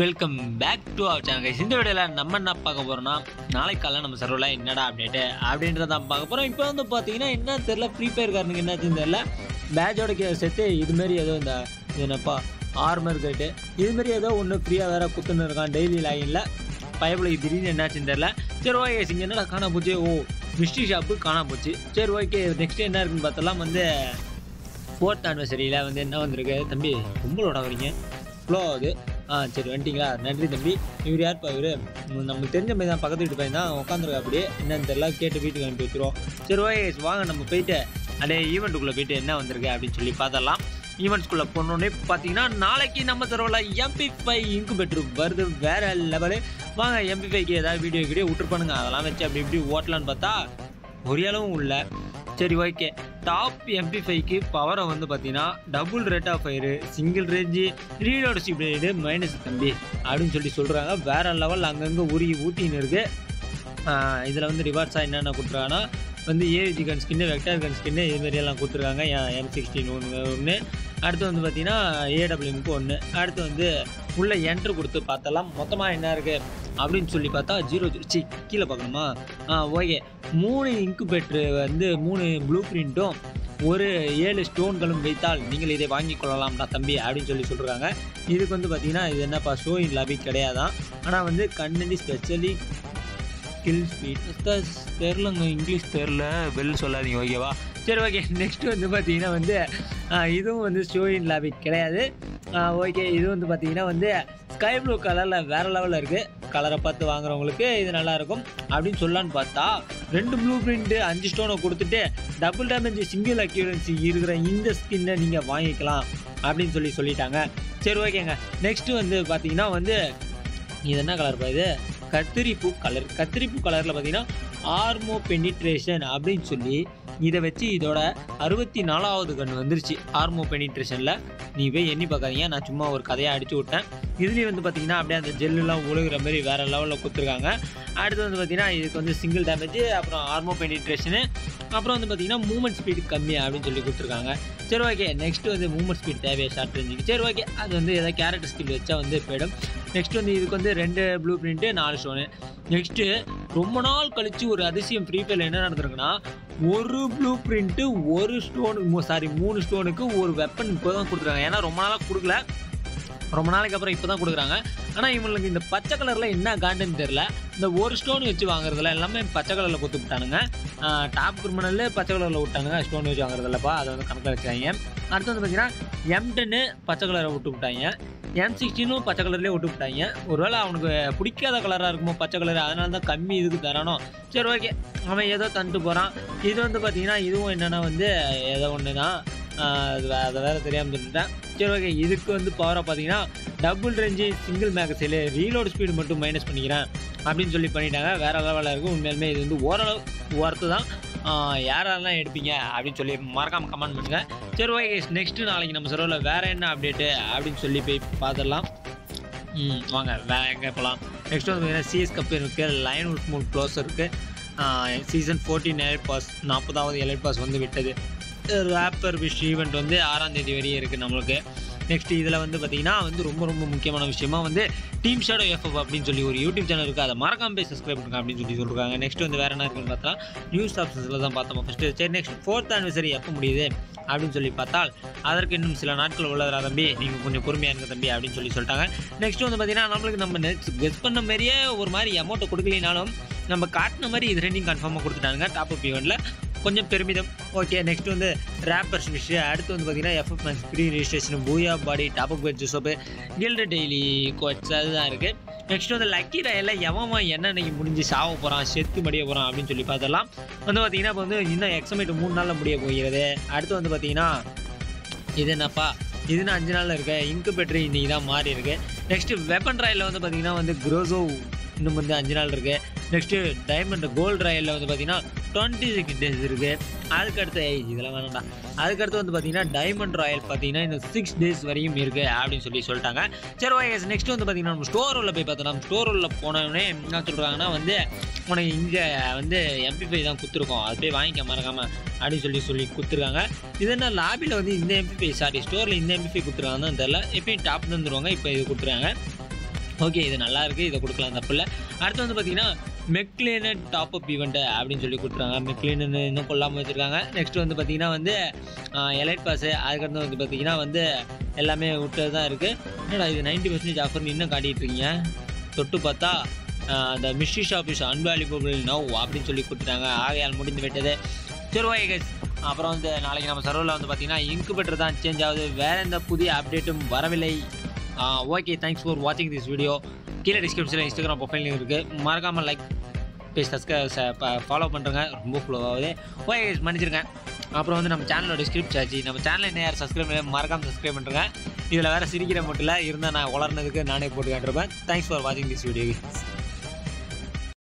Welcome back to our channel இந்த வீடியோவில் நம்ம என்ன பார்க்க போகிறோம்னா நாளைக்கு காலைல நம்ம சர்வரில் என்னடா அப்டேட்டு அப்படின்றத தான் பார்க்க போகிறோம் இப்போ வந்து பார்த்தீங்கன்னா என்ன தெரில ஃப்ரீ ஃபயர் காரனுக்கு என்னாச்சுன்னு தெரில பேட்சோட செட்டு இதுமாரி ஏதோ இந்த இது என்னப்பா ஆர்மர் கேட்டு இதுமாரி ஏதோ ஒன்று ஃப்ரீயாக வேற குத்துன்னு இருக்கான் டெய்லி லைனில் பயபுலைக்கு திடீர்னு என்னாச்சுன்னு தெரில சரி ஓகே இங்கே என்னடா காணா போச்சு ஓ மிஸ்ட்ரி ஷாப்பு காணா போச்சு சரி ஓகே நெக்ஸ்ட் என்ன இருக்குன்னு பார்த்தலாம் வந்து ஃபோர்த் ஆனிவர்சரியில் வந்து என்ன வந்திருக்கு தம்பி கும்பலோட வரீங்க ஃப்ளோ ஆகுது ஆ சரி வந்துட்டீங்களா நன்றி தம்பி இவர் யார்ப்பா இவர் நமக்கு தெரிஞ்ச மாதிரி தான் பக்கத்து வீட்டு பையன் தான் உட்காந்துருக்கா அப்படியே என்னன்னு தெரியல கேட்டு வீட்டுக்கு அனுப்பி வச்சுருவோம் சரி ஓகே வாங்க நம்ம போயிட்டு அப்படியே ஈவெண்ட்டுக்குள்ளே போயிட்டு என்ன வந்திருக்கு அப்படின்னு சொல்லி பார்த்தரலாம் ஈவெண்ட்ஸ்குள்ளே போனோடனே பார்த்தீங்கன்னா நாளைக்கு நம்ம தரவில் எம்பி ஃபைவ் இன்குபேட்டர் வருது வேற லெவலு வாங்க எம்பி ஃபைவ்க்கு ஏதாவது வீடியோ வீடியோ விட்டுருப்பானுங்க அதெல்லாம் வச்சு அப்படி இப்படி ஓட்டலான்னு பார்த்தா ஒரு அளவும் இல்லை சரி ஓகே டாப் எம்பி ஃபைவ்க்கு பவரை வந்து பார்த்தீங்கன்னா double rate of fire single range reload speed minus தம்பி அப்படின்னு சொல்லி சொல்கிறாங்க வேற லெவல் அங்கங்கே உருகி ஊட்டின்னு இருக்குது இதில் வந்து ரிவார்ட்ஸாக என்னென்ன கொடுத்துருக்காங்கன்னா வந்து ஏவிஜி கன் ஸ்கின்னு வெக்டார் கன் ஸ்கின்னு இதுமாரி எல்லாம் கொடுத்துருக்காங்க எம் சிக்ஸ்டீன் ஒன்று ஒன்று அடுத்து வந்து பார்த்தீங்கன்னா ஏடபிள்யூமுக்கு ஒன்று அடுத்து வந்து உள்ள என்ட்ரு கொடுத்து பார்த்தலாம் மொத்தமாக என்ன இருக்குது அப்படின்னு சொல்லி பார்த்தா ஜீரோ ஜீரோ சி கீழே பார்க்கணுமா ஆ ஓகே மூணு இன்குபேட்ரு வந்து மூணு ப்ளூ பிரிண்ட்டும் ஒரு ஏழு ஸ்டோன்களும் வைத்தால் நீங்கள் இதை வாங்கி கொள்ளலாம்டா தம்பி அப்படின்னு சொல்லி சொல்கிறாங்க இதுக்கு வந்து பார்த்தீங்கன்னா இது என்னப்பா ஷோ இன் லாபி கிடையாதான் ஆனால் வந்து கண்ணடி ஸ்பெஷலி ஸ்கில் ஸ்பீட் தெரிலங்க இங்கிலீஷ் தெரில வெளில சொல்லாதீங்க ஓகேவா சரி ஓகே நெக்ஸ்ட் வந்து பார்த்தீங்கன்னா வந்து ஆ, இதுவும் வந்து ஷோ இன் லாபி கிடையாது ஓகே இது வந்து பார்த்தீங்கன்னா வந்து ஸ்கை ப்ளூ கலரில் வேறு லெவலில் இருக்குது கலரை பார்த்து வாங்குறவங்களுக்கு இது நல்லாயிருக்கும் அப்படின்னு சொல்லலான்னு பார்த்தா ரெண்டு ப்ளூ பிரிண்ட்டு அஞ்சு ஸ்டோனை கொடுத்துட்டு டபுள் டேமேஜ் சிங்கிள் அக்யூரன்சி இருக்கிற இந்த ஸ்கின்னை நீங்கள் வாங்கிக்கலாம் அப்படின்னு சொல்லி சொல்லிட்டாங்க சரி ஓகேங்க நெக்ஸ்ட்டு வந்து பார்த்தீங்கன்னா வந்து இது என்ன கலர் பா இது கத்திரிப்பூ கலர் கத்திரிப்பூ கலரில் பார்த்தீங்கன்னா ஆர்மோ பெனிட்ரேஷன் அப்படின்னு சொல்லி இதை வச்சு இதோட அறுபத்தி நாலாவது கன்று வந்துருச்சு ஆர்மோ பெனிட்ரேஷனில் நீ போய் எண்ணி பார்க்காதீங்க நான் சும்மா ஒரு கதையாக அடிச்சு விட்டேன் இதுலேயும் வந்து பார்த்தீங்கன்னா அப்படியே அந்த ஜெல்லுலாம் ஒழுகுற மாதிரி வேறு லெவலில் கொடுத்துருக்காங்க அடுத்து வந்து பார்த்தீங்கன்னா இதுக்கு வந்து சிங்கிள் டேமேஜ் அப்புறம் ஆர்மோ பெனிட்ரேஷனு அப்புறம் வந்து பார்த்தீங்கன்னா மூமெண்ட் ஸ்பீடு கம்மி அப்படின்னு சொல்லி கொடுத்துருக்காங்க சரி ஓகே நெக்ஸ்ட் வந்து மூமெண்ட் ஸ்பீட் தேவையா ஷார்ட் ரேஞ்சுக்கு சரி ஓகே அது வந்து ஏதாவது கேரக்டர் ஸ்கில் வச்சா வந்து போயிடும் நெக்ஸ்ட் வந்து இதுக்கு வந்து ரெண்டு ப்ளூ பிரிண்ட்டு நாலு ஸ்டோனு நெக்ஸ்ட்டு ரொம்ப நாள் கழிச்சு ஒரு அதிசயம் ஃப்ரீ ஃபயரில் என்ன நடந்திருக்குன்னா ஒரு ப்ளூ பிரிண்ட்டு ஒரு ஸ்டோனுக்கு சாரி மூணு ஸ்டோனுக்கு ஒரு வெப்பன் இப்போ தான் கொடுத்துருக்காங்க ஏன்னா ரொம்ப நாளாக கொடுக்கல ரொம்ப நாளைக்கு அப்புறம் இப்போ தான் கொடுக்குறாங்க ஆனால் இவங்களுக்கு இந்த பச்சை கலரில் என்ன காண்டுன்னு தெரில இந்த ஒரு ஸ்டோன் வச்சு வாங்குறதுல எல்லாமே பச்சை கலரில் கொடுத்து விட்டானுங்க டாப் கிரிமினல் பச்சை கலரில் விட்டானுங்க ஸ்டோன் வச்சு வாங்குறதில்லப்பா அதை வந்து கணக்கில் வச்சுக்காங்க அடுத்து வந்து பார்த்தீங்கன்னா எம் டென்னு பச்சை கலரை விட்டு விட்டாங்க எம் சிக்ஸ்டீனும் பச்சை கலர்லேயே விட்டு விட்டாங்க ஒருவேளை அவனுக்கு பிடிக்காத கலராக இருக்குமோ பச்சை கலர் அதனால தான் கம்மி இதுக்கு தரானோ சரி ஓகே அவன் ஏதோ தந்துட்டு போகிறான் இது வந்து பார்த்தீங்கன்னா இதுவும் என்னென்னா வந்து ஏதோ ஒன்று தான் அது வே- அதை வேறு தெரியாமல் சொல்லிட்டேன் சரி ஓகே இதுக்கு வந்து பவராக பார்த்தீங்கன்னா டபுள் ரேஞ்சு சிங்கிள் மேகசில் ரீலோட் ஸ்பீடு மட்டும் மைனஸ் பண்ணிக்கிறேன் அப்படின்னு சொல்லி பண்ணிட்டாங்க வேறு லெவலில் இருக்கும் உண்மையிலுமே இது வந்து ஓரளவு ஒர்த்து தான் ஆஹ் யாரெல்லாம் எடுப்பீங்க அப்படின்னு சொல்லி மறக்காமல் கமெண்ட் பண்ணுங்கள் சரி ஓகே நெக்ஸ்ட்டு நாளைக்கு நம்ம சர்வரில் வேறு என்ன அப்டேட்டு அப்படின்னு சொல்லி போய் பார்த்துடலாம் ம் வாங்க வேறு எங்கே போகலாம் நெக்ஸ்ட் வந்து பார்த்தீங்கன்னா சிஎஸ் கப் இருக்குது லைன் உட் மூட் க்ளோஸ் இருக்குது சீசன் ஃபோர்டீன் எலைட் பாஸ் நாற்பதாவது எலைட் பாஸ் வந்து விட்டது ரேப்பர் விஷ் ஈவெண்ட் வந்து ஆறாம் தேதி வரையும் இருக்குது நம்மளுக்கு நெக்ஸ்ட் இதில் வந்து பார்த்தீங்கன்னா வந்து ரொம்ப ரொம்ப முக்கியமான விஷயமா வந்து டீம் ஷேடோ எஃப்எஃப் அப்படின்னு சொல்லி ஒரு யூடியூப் சேனல் இருக்குது அதை மறக்காம போய் சப்ஸ்கிரைப் பண்ணுங்க அப்படின்னு சொல்லி சொல்லிருக்காங்க நெக்ஸ்ட் வந்து வேறு என்ன இருக்குன்னு பார்த்தா நியூஸ் ஆப்ஷன்ஸில் தான் பார்த்தோம் ஃபஸ்ட்டு சரி நெக்ஸ்ட் ஃபோர்த் ஆனிவர்சரி எப்போ முடியுது அப்படின்னு சொல்லி பார்த்தால் அதற்கு இன்னும் சில நாட்கள் உள்ளதா தம்பி நீங்கள் கொஞ்சம் பொறுமையாக இருங்க தம்பி அப்படின்னு சொல்லி சொல்லிட்டாங்க நெக்ஸ்ட் வந்து பார்த்தீங்கன்னா நம்மளுக்கு நம்ம நெக்ஸ்ட் கெஸ் பண்ண மாதிரியே ஒரு மாதிரி அமௌண்ட்டை கொடுக்கலினாலும் நம்ம காட்டின மாதிரி இது ரெண்டையும் கன்ஃபார்மாக கொடுத்துட்டாங்க டாப் அப் ஈவெண்ட்டில் கொஞ்சம் பெருமிதம் ஓகே நெக்ஸ்ட் வந்து ரேப்பர்ஸ் விஷயம் அடுத்து வந்து பார்த்தீங்கன்னா FF man screen registration Booyah பாடி top up web shop guild daily codes அதுதான் இருக்குது நெக்ஸ்ட் வந்து லக்கி ராயெல்லாம் எவன் என்ன இன்னைக்கு முடிஞ்சு சாவ போகிறான் செத்து மடிய போகிறான் அப்படின்னு சொல்லி பார்த்தலாம் வந்து பார்த்தீங்கன்னா இப்போ வந்து இன்னும் எக்ஸமேட் மூணு நாளில் முடிய போகிறது அடுத்து வந்து பார்த்தீங்கன்னா இது என்னப்பா இதுன்னு அஞ்சு நாளில் இருக்கு இன்குபேட்டரி இன்னைக்கு தான் மாறி இருக்கு நெக்ஸ்ட் வெப்பன் ராயில் வந்து பார்த்தீங்கன்னா வந்து குரோசோ இன்னும் வந்து அஞ்சு நாள் இருக்கு நெக்ஸ்ட்டு டைமண்ட் கோல்டு ராயலில் வந்து பார்த்தீங்கன்னா டுவெண்ட்டி சிக்ஸ் டேஸ் இருக்கு அதுக்கடுத்து ஏய் இதெல்லாம் வேணாம்டா அதுக்கடுத்து வந்து பார்த்தீங்கன்னா டைமண்ட் ராயல் பார்த்தீங்கன்னா இந்த சிக்ஸ் டேஸ் வரையும் இருக்கு அப்படின்னு சொல்லி சொல்லிட்டாங்க சரி ஓகே நெக்ஸ்ட் வந்து பார்த்தீங்கன்னா நம்ம ஸ்டோர் உள்ள போய் பார்த்தோம் நம்ம ஸ்டோர் உள்ள போனோடனே என்ன சொல்கிறாங்கன்னா வந்து உனக்கு இங்கே வந்து எம்பிஃபை தான் கொடுத்துருக்கோம் அது போய் வாங்கிக்க மறக்காம அப்படின்னு சொல்லி சொல்லி கொடுத்துருக்காங்க இது என்ன லாபியில் வந்து இந்த எம்பிஃபை சாரி ஸ்டோரில் இந்த எம்பிஃபை கொடுத்துருக்காங்கன்னு தெரியல எப்பயும் டாப் தந்துருவாங்க இப்போ இது கொடுத்துருக்காங்க ஓகே இது நல்லா இருக்குது இதை கொடுக்கலாம் தப்பு இல்லை அடுத்து வந்து பார்த்தீங்கன்னா மெக்லேனட் டாப் அப் ஈவெண்ட்டு அப்படின்னு சொல்லி கொடுத்துருக்காங்க மெக்லேனன் இன்னும் கொல்லாமல் வச்சுருக்காங்க நெக்ஸ்ட் வந்து பார்த்தீங்கன்னா வந்து எலைட் பாஸு அதுக்கடுத்து வந்து பார்த்தீங்கன்னா வந்து எல்லாமே விட்டு தான் இருக்குது என்னடா இது நைன்ட்டி பர்சன்டேஜ் ஆஃபர்னு இன்னும் காட்டிட்டு இருக்கீங்க தொட்டு பார்த்தா அந்த mystery shop is unavailable now அப்படின்னு சொல்லி கொடுத்துட்டாங்க ஆகையால் முடிந்து விட்டது சரி ஓகே guys. அப்புறம் வந்து நாளைக்கு நம்ம சர்வரில் வந்து பார்த்தீங்கன்னா இன்குபேட்டர் தான் சேஞ்ச் ஆகுது வேறு எந்த புதிய அப்டேட்டும் வரவில்லை ஓகே தேங்க்ஸ் ஃபார் வாட்சிங் திஸ் வீடியோ கீழே டிஸ்கிரிப்ஷனில் இன்ஸ்டாகிராம் ப்ரொஃபைல் இருக்குது மறக்காமல் லைக் பேஜ் சப்ஸ்கிரைப் ஃபாலோ பண்ணுறேங்க ரொம்ப ஃப்ளோ ஆகுது ஓகே guys, மன்னிச்சிருங்க அப்புறம் வந்து நம்ம சேனலோட டிஸ்கிரிப்ட் ஆச்சு நம்ம சேனல் என்ன யார் சப்ஸ்கிரைப் பண்ணி மறக்காமல் சப்ஸ்கிரைப் பண்ணுறேங்க இதில் வேறு சிரிக்கிற மட்டும் இல்லை இருந்தால் நான் வளர்னதுக்கு நானே போட்டு காட்டுருப்பேன் தேங்க்ஸ் ஃபார் வாட்சிங் திஸ் வீடியோ